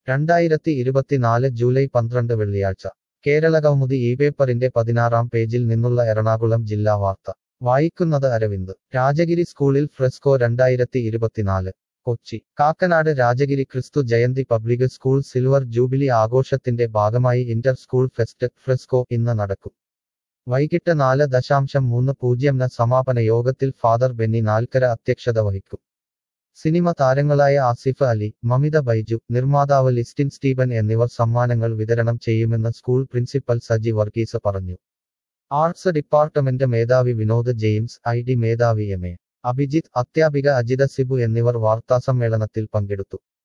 രണ്ടായിരത്തി ഇരുപത്തിനാല് ജൂലൈ പന്ത്രണ്ട് വെള്ളിയാഴ്ച കേരളകൗമുദി ഈ പേപ്പറിന്റെ പതിനാറാം പേജിൽ നിന്നുള്ള എറണാകുളം ജില്ലാ വാർത്ത വായിക്കുന്നത് അരവിന്ദ് രാജഗിരി സ്കൂളിൽ ഫ്രെസ്കോ രണ്ടായിരത്തി ഇരുപത്തിനാല് Kochi Kakkanad Rajagiri Christu Jayanti public school silver jubilee ആഘോഷത്തിന്റെ ഭാഗമായി ഇന്റർ സ്കൂൾ ഫെസ്റ്റ് ഫ്രെസ്കോ ഇന്ന് നടക്കും വൈകിട്ട് നാല് ദശാംശം മൂന്ന് പൂജ്യം ന് സമാപന യോഗത്തിൽ ഫാദർ ബെന്നി നാൽക്കര അധ്യക്ഷത വഹിക്കും സിനിമ താരങ്ങളായ ആസിഫ് അലി മമിത ബൈജു നിർമ്മാതാവ് ലിസ്റ്റിൻ സ്റ്റീബൻ എന്നിവർ സമ്മാനങ്ങൾ വിതരണം ചെയ്യുമെന്ന് സ്കൂൾ പ്രിൻസിപ്പൽ സജി വർഗീസ് പറഞ്ഞു ആർട്സ് ഡിപ്പാർട്ട്മെന്റ് മേധാവി വിനോദ് ജെയിംസ് ഐ ഡി മേധാവി എം എ അഭിജിത്ത് അധ്യാപിക അജിത സിബു എന്നിവർ വാർത്താസമ്മേളനത്തിൽ പങ്കെടുത്തു